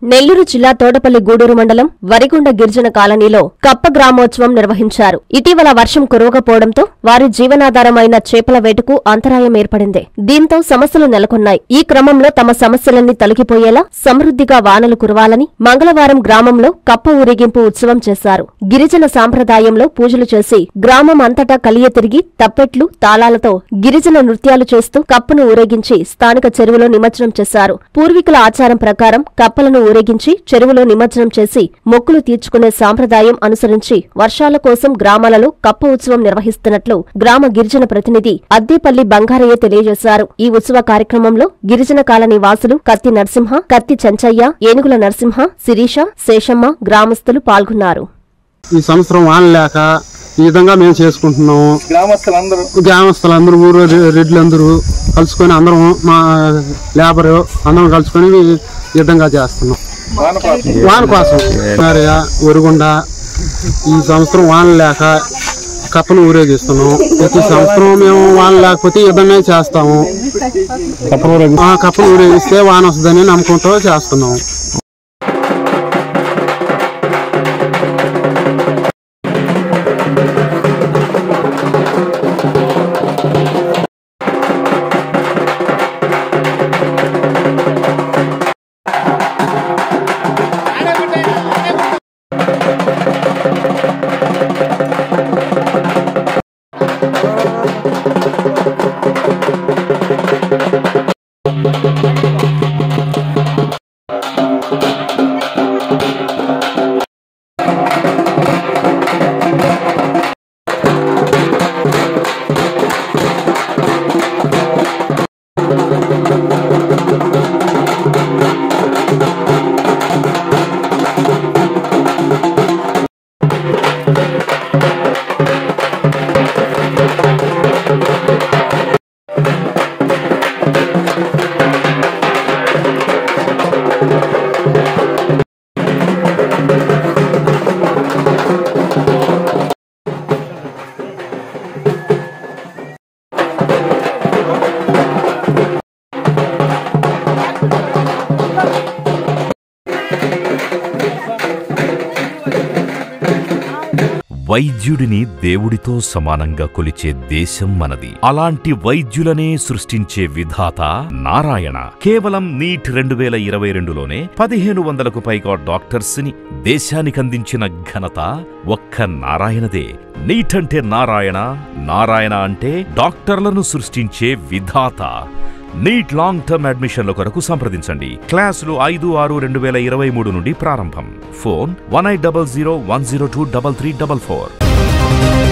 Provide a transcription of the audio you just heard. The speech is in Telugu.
నెల్లూరు జిల్లా తోటపల్లి గూడూరు మండలం వరిగుండ గిరిజన కాలనీలో కప్ప గ్రామోత్సవం నిర్వహించారు ఇటీవల వర్షం కురవకపోవడంతో వారి జీవనాధారమైన చేపల వేటకు అంతరాయం ఏర్పడింది దీంతో సమస్యలు నెలకొన్నాయి ఈ క్రమంలో తమ సమస్యలన్నీ తొలగిపోయేలా సమృద్ధిగా వానలు కురవాలని మంగళవారం గ్రామంలో కప్ప ఊరేగింపు ఉత్సవం చేశారు గిరిజన సాంప్రదాయంలో పూజలు చేసి గ్రామం అంతటా కలియ తిరిగి తప్పెట్లు తాళాలతో గిరిజన నృత్యాలు చేస్తూ కప్పను ఊరేగించి స్థానిక చెరువులో నిమజ్జనం చేశారు పూర్వీకుల ఆచారం ప్రకారం కప్పలను ఊరేగించి చెరువులో నిమజ్జనం చేసి మొక్కులు తీర్చుకునే సాంప్రదాయం అనుసరించి వర్షాల కోసం గ్రామాలలో కప్ప ఉత్సవం నిర్వహిస్తున్నట్లు గ్రామ గిరిజన ప్రతినిధి అద్దేపల్లి బంగారయ్య తెలియజేశారు ఈ ఉత్సవ కార్యక్రమంలో గిరిజన కాలనీ వాసులు కత్తి నరసింహ కత్తి చెంచయ్య ఏనుగుల నరసింహ శిరీష శేషమ్మ గ్రామస్తులు పాల్గొన్నారు ఈ సంవత్సరం వాన లేక ఈ విధంగా మేము చేసుకుంటున్నాము గ్రామస్తులందరూ గ్రామస్తులందరూ ఊరు రె- రెడ్లందరూ కలుసుకొని అందరం మా లేబర్ అందరం కలుసుకొని ఈ విధంగా చేస్తున్నాం వానపాతం వాన కోసం మరి ఒరుగుండ ఈ సంవత్సరం వాన లేక కప్పను ఊరేగిస్తున్నాం ప్రతి సంవత్సరం మేము వాన లేకపోతే ఈ విధంగా చేస్తాము ఆ కప్పను ఊరేగిస్తే వాన వస్తుందని నమ్మకంతో చేస్తున్నాం వైద్యుడిని దేవుడితో సమానంగా కొలిచే దేశం మనది అలాంటి వైద్యులనే సృష్టించే విధాత నారాయణ కేవలం నీట్ రెండు వేల ఇరవై రెండులోనే పదిహేను వందలకు పైగా డాక్టర్స్ ని దేశానికి అందించిన ఘనత ఒక్క నారాయణదే నీట్ అంటే నారాయణ నారాయణ అంటే డాక్టర్లను సృష్టించే విధాత నీట్ లాంగ్ టర్మ్ అడ్మిషన్ల కొరకు సంప్రదించండి క్లాసులు ఐదు ఆరు రెండు వేల ఇరవై మూడు నుండి ప్రారంభం phone one eight double zero one zero two double three double four